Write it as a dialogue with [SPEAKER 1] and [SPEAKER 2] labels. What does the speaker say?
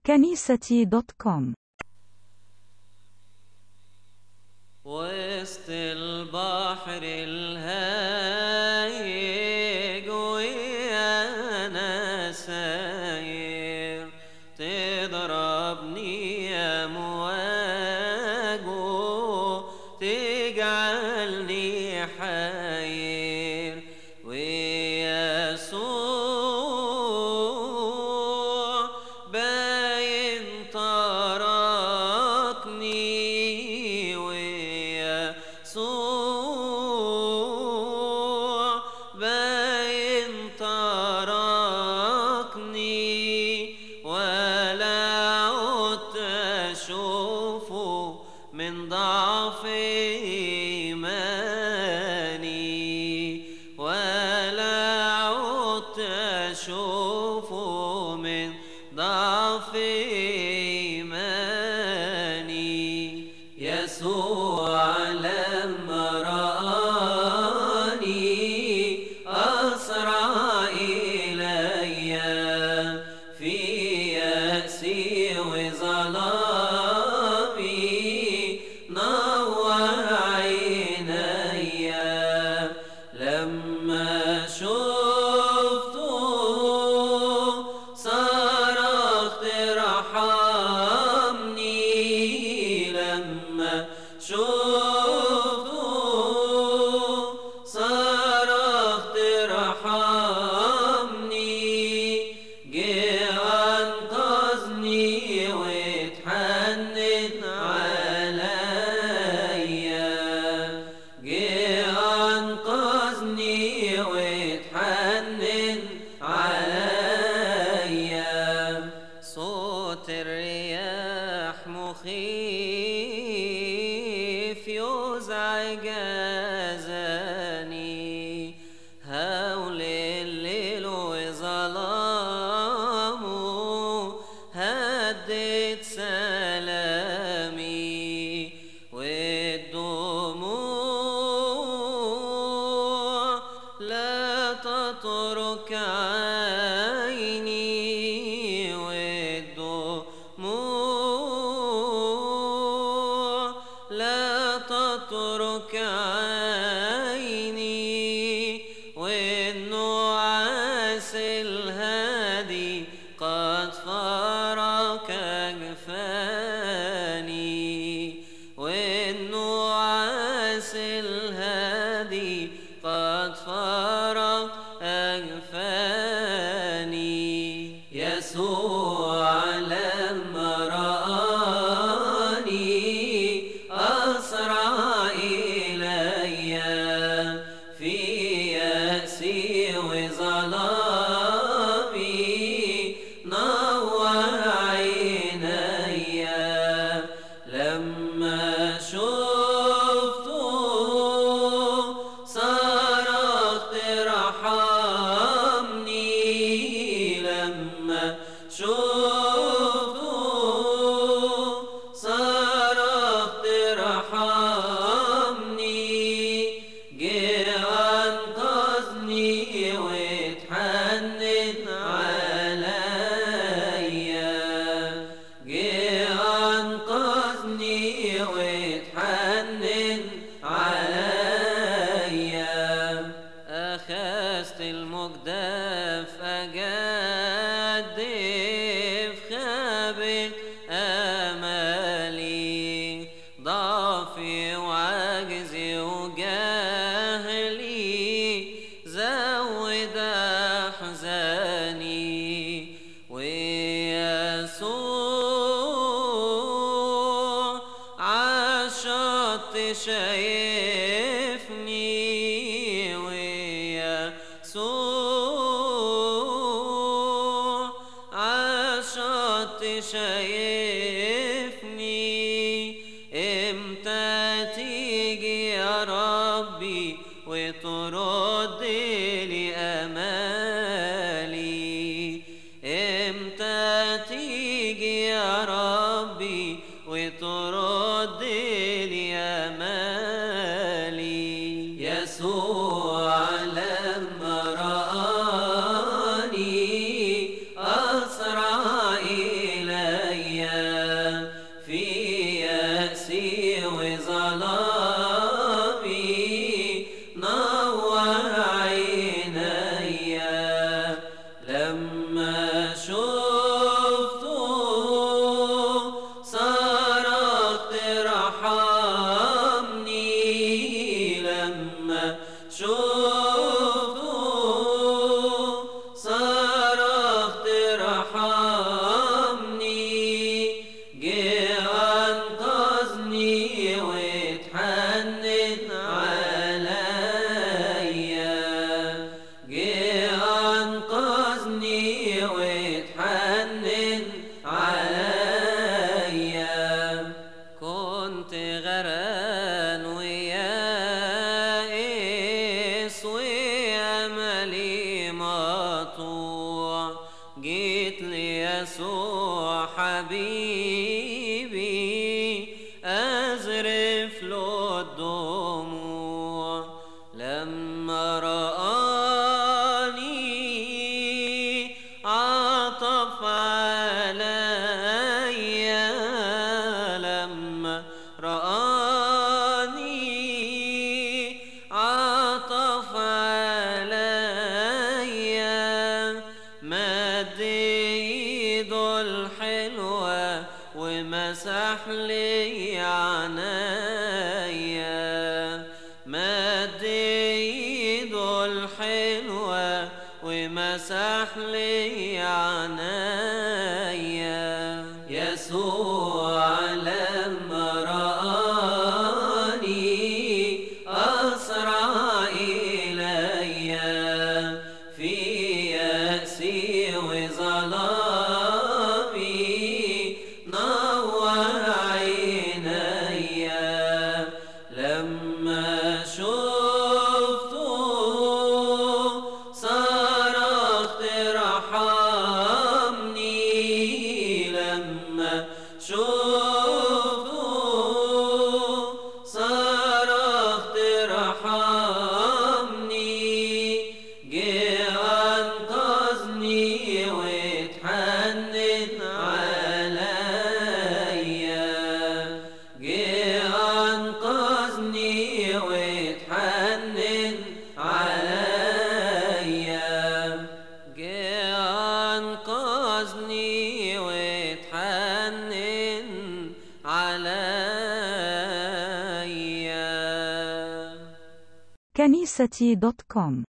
[SPEAKER 1] كنيستي دوت كوم
[SPEAKER 2] وسط البحر الهايج وانا ساير تضربني امواج تجعلني حير ويسوع باين تركني ويسوع باين تركني ولا عدت أشوفه من ضعف إيماني ولا عدت أشوفه من ضعف إيماني يسوع لما رآني أسرع إلي في يأسي وظلامي نور عيني لما شفته صرخت رحمني لما شفته صرخت رحمني جه أنقذني واتحنن عليا جه أنقذني واتحنن عليا صوت الرياح مخيف يزعج أذاني هول الليل وظلامه هدت سلامي والدموع لا تترك عيني والدموع لا تترك عيني والنعاس الهادي قد فارق أجفاني والنعاس الهادي قد فارق أجفاني يسوع لما رآني أسرع إلي في يأسي وظلامي نور عيني لما شفته صرخت رحمني لما شفته صرخت رحمني جه أنقذني واتحنن عليا جه أنقذني واتحنن عليا أخذت المجدف أجدف خابت أملي ضعفي وعجزي وجهلي زود أحزاني ويسوع عشت شايفني ويسوع عشت شايفني امتى تيجي يا ربي وترد لي امالي امتى تيجي يا ربي وترد لي امالي يسوع لما رآني أسرع إلي حبيبي أزرف له الدموع لما رآني عطف عليا لما رآني عطف عليا مد ايده الحلوة ومسح لي عنايا مد ايده الحلوة ومسح لي عنايا يسوع لما رآني أسرع إلي في يأسي وظلامي نور عيني لما شفته صرخت رحمني لما شفته صرخت رحمني جه أنقذني واتحنن عليا جه أنقذني واتحنن عليا جه أنقذني واتحنن عليا
[SPEAKER 1] كنيستي دوت كوم